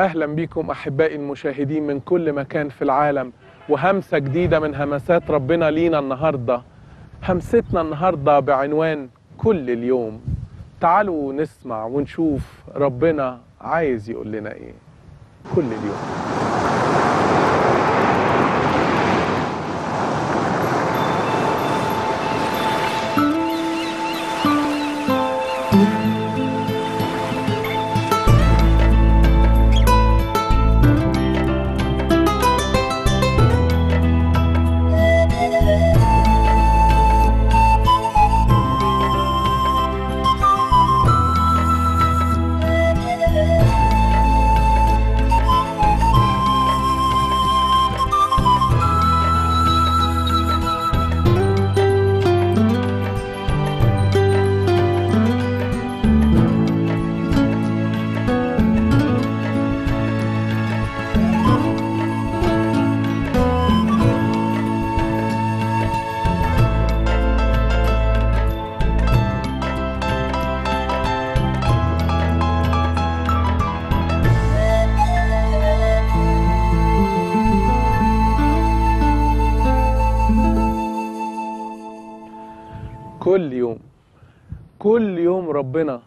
أهلا بكم أحبائي المشاهدين من كل مكان في العالم وهمسة جديدة من همسات ربنا لينا النهاردة همستنا النهاردة بعنوان كل اليوم تعالوا نسمع ونشوف ربنا عايز يقول لنا إيه كل اليوم كل يوم كل يوم ربنا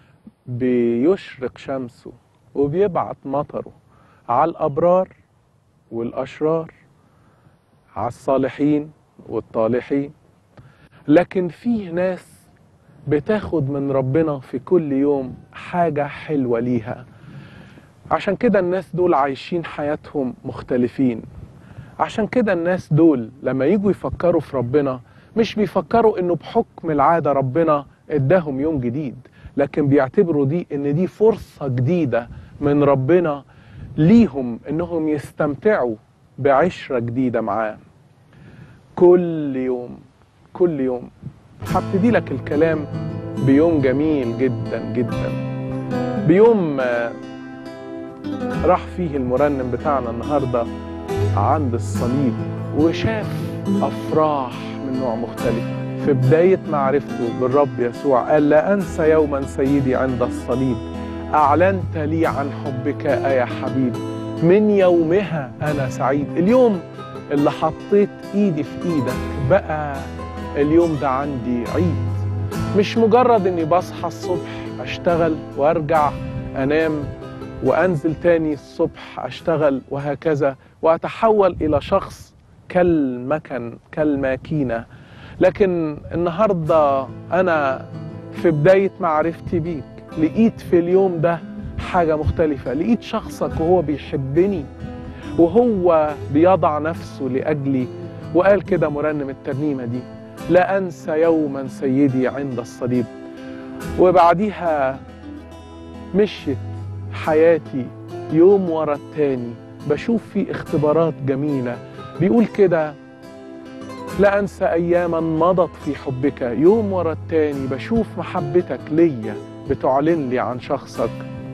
بيشرق شمسه وبيبعت مطره على الأبرار والأشرار على الصالحين والطالحين لكن فيه ناس بتاخد من ربنا في كل يوم حاجة حلوة ليها عشان كده الناس دول عايشين حياتهم مختلفين عشان كده الناس دول لما يجوا يفكروا في ربنا مش بيفكروا انه بحكم العاده ربنا اداهم يوم جديد لكن بيعتبروا دي ان دي فرصه جديده من ربنا ليهم انهم يستمتعوا بعشره جديده معاه كل يوم كل يوم هبتدي لك الكلام بيوم جميل جدا جدا بيوم آه، راح فيه المرنم بتاعنا النهارده عند الصليب وشاف افراح من نوع مختلف في بداية معرفته بالرب يسوع قال لا أنسى يوما سيدي عند الصليب أعلنت لي عن حبك يا حبيب من يومها أنا سعيد اليوم اللي حطيت إيدي في إيدك بقى اليوم ده عندي عيد مش مجرد إني بصحى الصبح أشتغل وأرجع أنام وأنزل تاني الصبح أشتغل وهكذا وأتحول إلى شخص كالمكن كالماكينة لكن النهاردة أنا في بداية معرفتي بيك لقيت في اليوم ده حاجة مختلفة لقيت شخصك وهو بيحبني وهو بيضع نفسه لأجلي وقال كده مرنم الترنيمة دي لا أنسى يوما سيدي عند الصليب وبعديها مشيت حياتي يوم ورا التاني بشوف فيه اختبارات جميلة بيقول كده لا أنسى أياما مضت في حبك يوم ورا التاني بشوف محبتك ليا بتعلن لي عن شخصك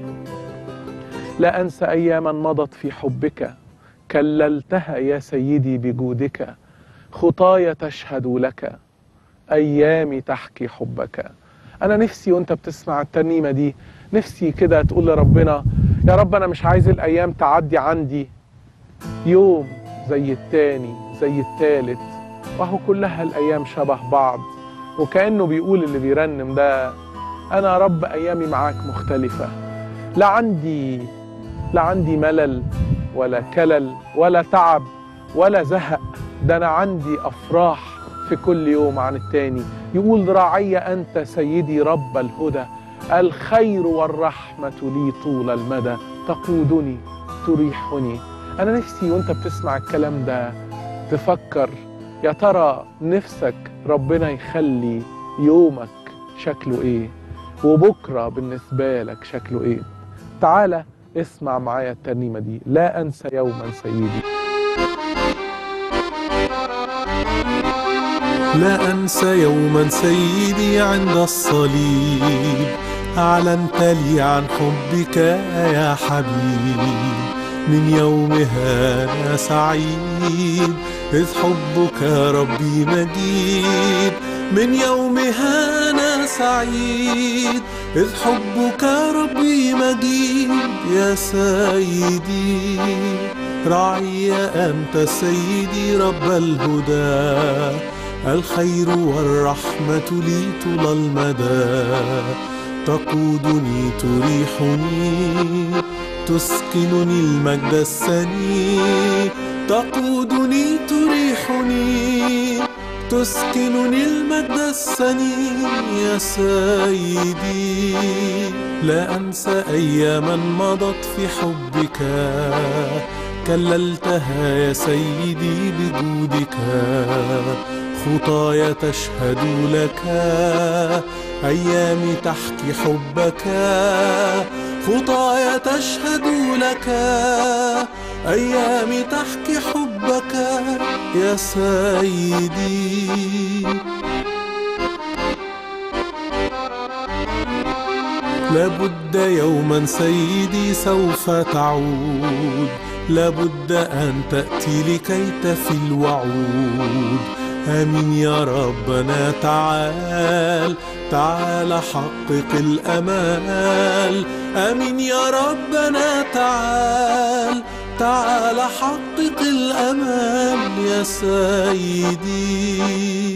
لا أنسى أياما مضت في حبك كللتها يا سيدي بجودك خطايا تشهد لك أيامي تحكي حبك أنا نفسي وأنت بتسمع الترنيمة دي نفسي كده تقول لربنا يا رب أنا مش عايز الأيام تعدي عندي يوم زي التاني زي التالت وهو كلها الأيام شبه بعض وكأنه بيقول اللي بيرنم ده أنا يا رب أيامي معاك مختلفة لا عندي لا عندي ملل ولا كلل ولا تعب ولا زهق ده أنا عندي أفراح في كل يوم عن التاني يقول راعي أنت سيدي رب الهدى الخير والرحمة لي طول المدى تقودني تريحني أنا نفسي وأنت بتسمع الكلام ده تفكر يا ترى نفسك ربنا يخلي يومك شكله إيه وبكرة بالنسبة لك شكله إيه تعالى اسمع معايا الترنيمة دي لا أنسى يوما سيدي لا أنسى يوما سيدي عند الصليب أعلنت لي عن حبك يا حبيبي من يومها أنا سعيد إذ حبك ربي مجيد من يومها أنا سعيد إذ حبك ربي مجيد يا سيدي راعي أنت سيدي رب الهدى الخير والرحمة لي طول المدى تقودني تريحني تسكنني المجد السني تقودني تريحني تسكنني المجد السني يا سيدي لا أنسى أياما مضت في حبك كللتها يا سيدي بجودك خطايا تشهد لك أيامي تحكي حبك خطايا تشهد لك أيامي تحكي حبك يا سيدي لابد يوما سيدي سوف تعود لابد أن تأتي لكي تفي الوعود آمين يا ربنا تعال تعال حقق الأمال آمين يا ربنا تعال تعال حقق الأمال يا سيدي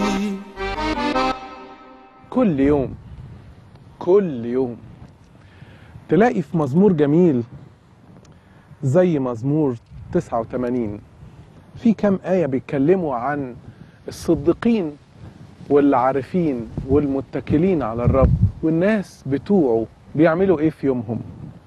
كل يوم كل يوم تلاقي في مزمور جميل زي مزمور 89 في كام آية بيتكلموا عن الصديقين والعارفين والمتكلين على الرب والناس بتوعه بيعملوا ايه في يومهم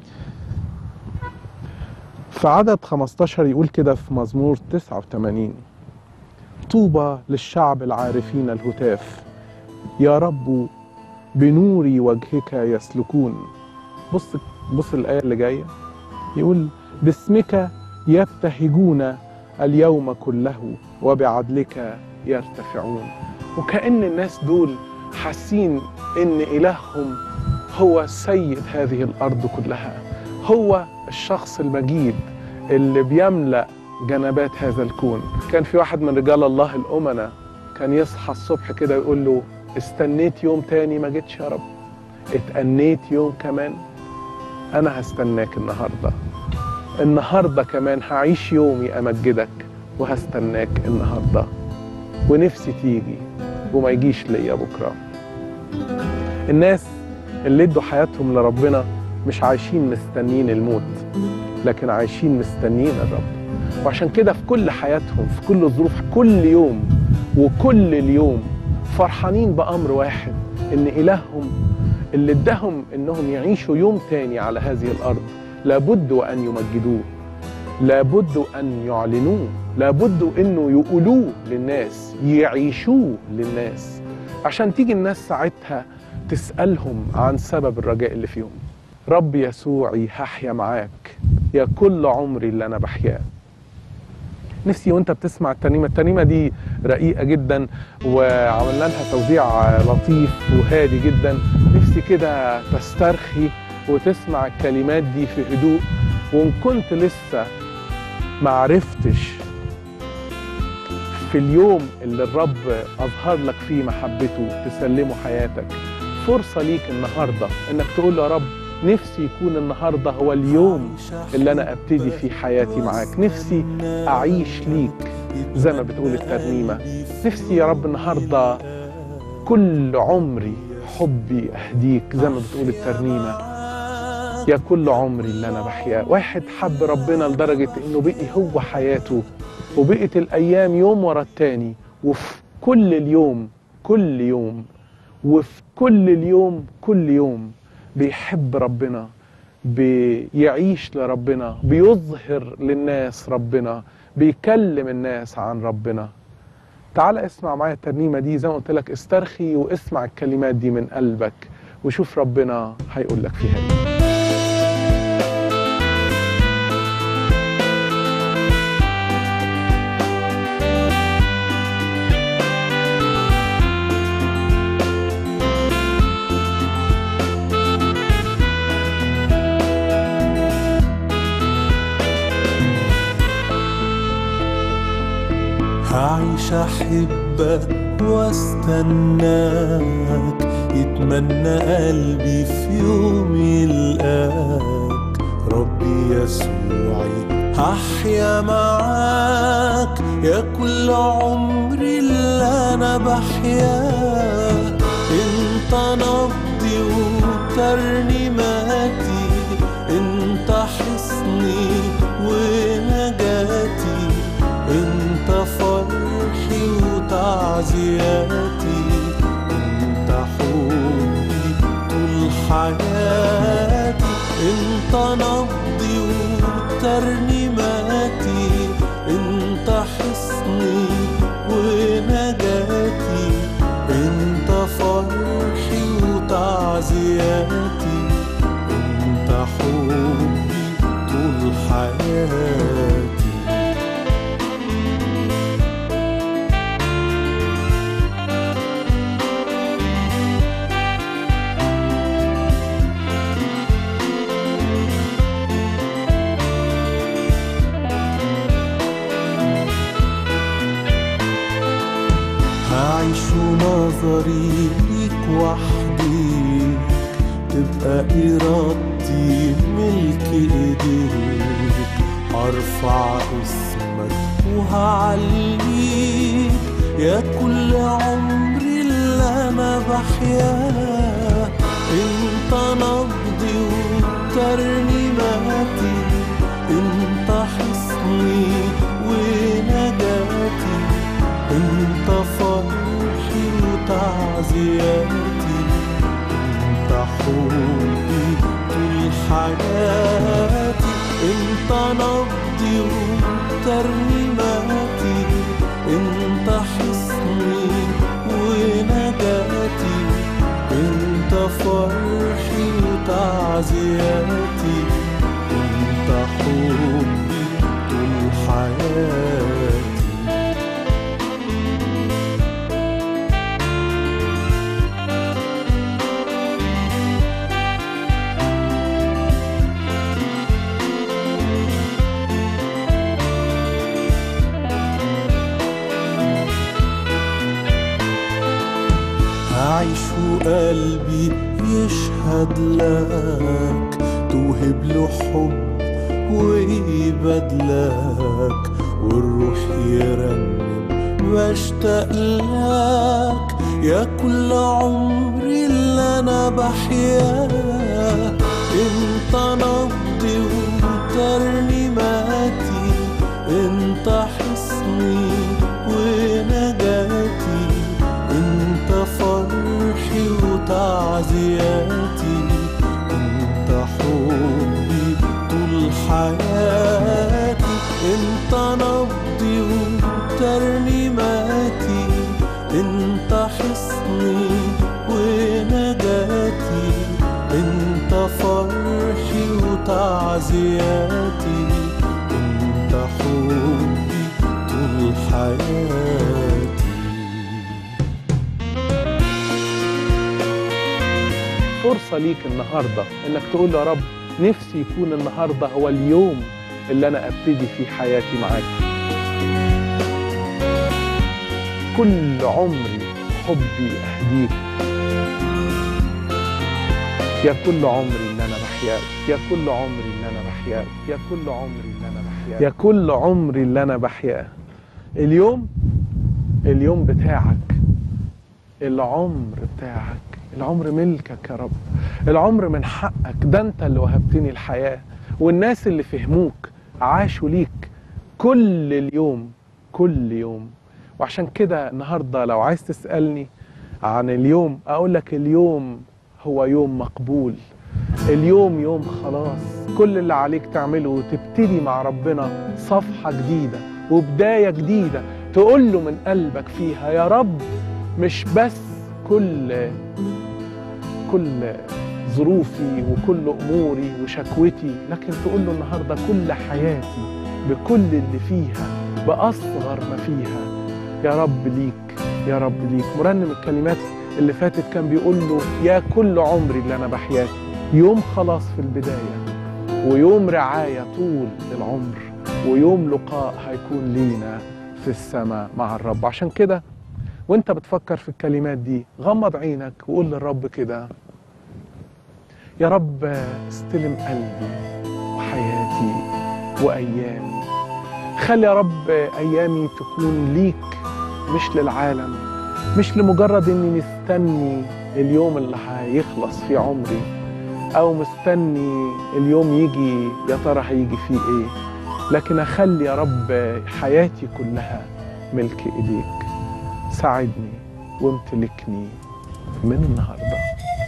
في عدد 15 يقول كده في مزمور 89 طوبى للشعب العارفين الهتاف يا رب بنور وجهك يسلكون بص بص الآية اللي جاية يقول باسمك يبتهجون اليوم كله وبعدلك يرتفعون وكأن الناس دول حاسين إن إلههم هو سيد هذه الأرض كلها هو الشخص المجيد اللي بيملأ جنبات هذا الكون كان في واحد من رجال الله الأمنة كان يصحى الصبح كده يقول له استنيت يوم تاني ما جيتش يا رب اتأنيت يوم كمان أنا هستناك النهاردة النهاردة كمان هعيش يومي أمجدك وهستناك النهاردة ونفسي تيجي وما يجيش ليا بكرة الناس اللي ادوا حياتهم لربنا مش عايشين مستنيين الموت لكن عايشين مستنيين الرب وعشان كده في كل حياتهم في كل الظروف كل يوم وكل اليوم فرحانين بأمر واحد إن إلههم اللي اداهم إنهم يعيشوا يوم تاني على هذه الأرض لابد وأن يمجدوه لابد أن يعلنوه لابد إنه يقولوه للناس يعيشوه للناس عشان تيجي الناس ساعتها تسألهم عن سبب الرجاء اللي فيهم رب يسوعي هحيا معاك يا كل عمري اللي أنا بحياه نفسي وانت بتسمع الترنيمه الترنيمه دي رقيقه جدا وعملنا لها توزيع لطيف وهادي جدا نفسي كده تسترخي وتسمع الكلمات دي في هدوء وان كنت لسه ما عرفتش في اليوم اللي الرب اظهر لك فيه محبته تسلمه حياتك فرصه ليك النهارده انك تقول له يا رب نفسي يكون النهارده هو اليوم اللي انا ابتدي فيه حياتي معاك نفسي اعيش ليك زي ما بتقول الترنيمه نفسي يا رب النهارده كل عمري حبي اهديك زي ما بتقول الترنيمه يا كل عمري اللي انا بحياه واحد حب ربنا لدرجه انه بقي هو حياته وبقت الايام يوم ورا التاني وفي كل اليوم كل يوم وفي كل اليوم كل يوم بيحب ربنا بيعيش لربنا بيظهر للناس ربنا بيكلم الناس عن ربنا تعال اسمع معايا الترنيمة دي زي ما قلت لك استرخي واسمع الكلمات دي من قلبك وشوف ربنا هيقول لك فيها ايه هعيش احبك واستناك يتمنى قلبي في يوم يلقاك ربي يسوعي هحيا معاك يا كل عمري اللي انا بحياه انت نبضي وترنيماتي انت حصني ونجاتي انت فرحي وتعزياتي انت حبي طول حياتي انت نبضي وترنيماتي انت حصني ونجاتي انت فرحي وتعزياتي انت حبي طول حياتي هعيش نظري ليك وحديك تبقى إرادتي ملك إيديك أرفع اسمك وهعليك يا كل عمري اللي أنا بحياه أنت نبضي وترنيماتي أنت حصني ونجاتي انت فرحي وتعزياتي انت حبي طول حياتي انت نبضي وترنيماتي انت حصني ونجاتي انت فرحي وتعزياتي انت حبي طول حياتي هعيش وقلبي يشهد لك توهب له حب ويبدلك والروح يرنم بشتاق لك يا كل عمري اللي انا بحياه انت نبضي وترنيماتي انت حصني ونجاتي انت فرحي وتعزياتي انت حبي طول حياتي انت نبضي وترنيماتي انت حصني ونجاتي انت فرحي وتعزياتي انت حبي طول حياتي فرصة ليك النهاردة انك تقول يا رب نفسي يكون النهاردة هو اليوم اللي انا ابتدي فيه حياتي معاك كل عمري حبي اهديك يا كل عمري اللي انا بحياك يا كل عمري اللي انا بحياك يا كل عمري اللي انا بحياك يا كل عمري اللي انا بحياه اليوم اليوم بتاعك العمر بتاعك العمر ملكك يا رب العمر من حقك ده انت اللي وهبتني الحياة والناس اللي فهموك عاشوا ليك كل اليوم كل يوم وعشان كده النهاردة لو عايز تسألني عن اليوم أقول لك اليوم هو يوم مقبول اليوم يوم خلاص كل اللي عليك تعمله تبتدي مع ربنا صفحة جديدة وبداية جديدة تقول له من قلبك فيها يا رب مش بس كل كل ظروفي وكل اموري وشكوتي لكن تقول له النهارده كل حياتي بكل اللي فيها باصغر ما فيها يا رب ليك يا رب ليك مرنم الكلمات اللي فاتت كان بيقول له يا كل عمري اللي انا بحياه يوم خلاص في البدايه ويوم رعايه طول العمر ويوم لقاء هيكون لينا في السماء مع الرب عشان كده وانت بتفكر في الكلمات دي غمض عينك وقول للرب كده يا رب استلم قلبي وحياتي وايامي خلي يا رب ايامي تكون ليك مش للعالم مش لمجرد اني مستني اليوم اللي هيخلص في عمري او مستني اليوم يجي يا ترى هيجي فيه ايه لكن اخلي يا رب حياتي كلها ملك ايديك ساعدني وامتلكني من النهارده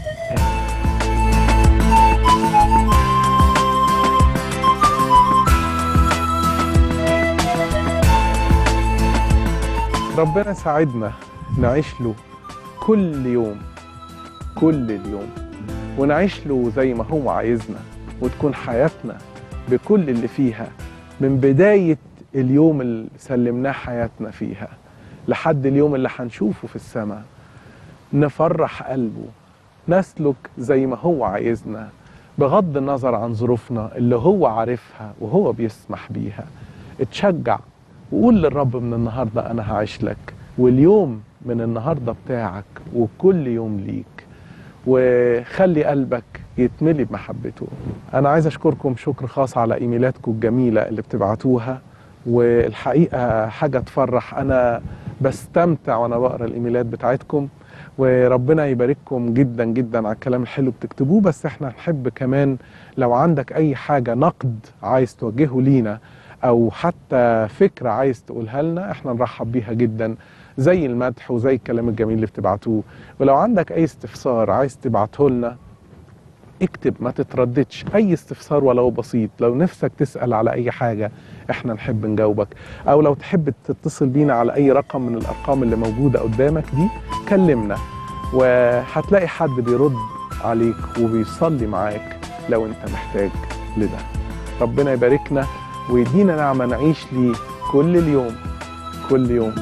ربنا ساعدنا نعيش له كل يوم كل اليوم ونعيش له زي ما هو عايزنا وتكون حياتنا بكل اللي فيها من بداية اليوم اللي سلمناه حياتنا فيها لحد اليوم اللي هنشوفه في السماء نفرح قلبه نسلك زي ما هو عايزنا بغض النظر عن ظروفنا اللي هو عارفها وهو بيسمح بيها اتشجع وقول للرب من النهاردة أنا هعيش لك واليوم من النهاردة بتاعك وكل يوم ليك وخلي قلبك يتملي بمحبته أنا عايز أشكركم شكر خاص على إيميلاتكم الجميلة اللي بتبعتوها والحقيقة حاجة تفرح أنا بستمتع وأنا بقرأ الإيميلات بتاعتكم وربنا يبارككم جدا جدا على الكلام الحلو بتكتبوه بس احنا نحب كمان لو عندك أي حاجة نقد عايز توجهه لينا او حتى فكره عايز تقولها لنا احنا نرحب بيها جدا زي المدح وزي الكلام الجميل اللي بتبعتوه ولو عندك اي استفسار عايز تبعته لنا اكتب ما تترددش اي استفسار ولو بسيط لو نفسك تسال على اي حاجه احنا نحب نجاوبك او لو تحب تتصل بينا على اي رقم من الارقام اللي موجوده قدامك دي كلمنا وهتلاقي حد بيرد عليك وبيصلي معاك لو انت محتاج لده ربنا يباركنا ويدينا نعمة نعيش ليه كل اليوم كل يوم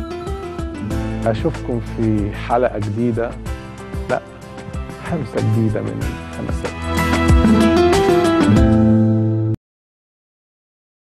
أشوفكم في حلقة جديدة لا همسة جديدة من همسات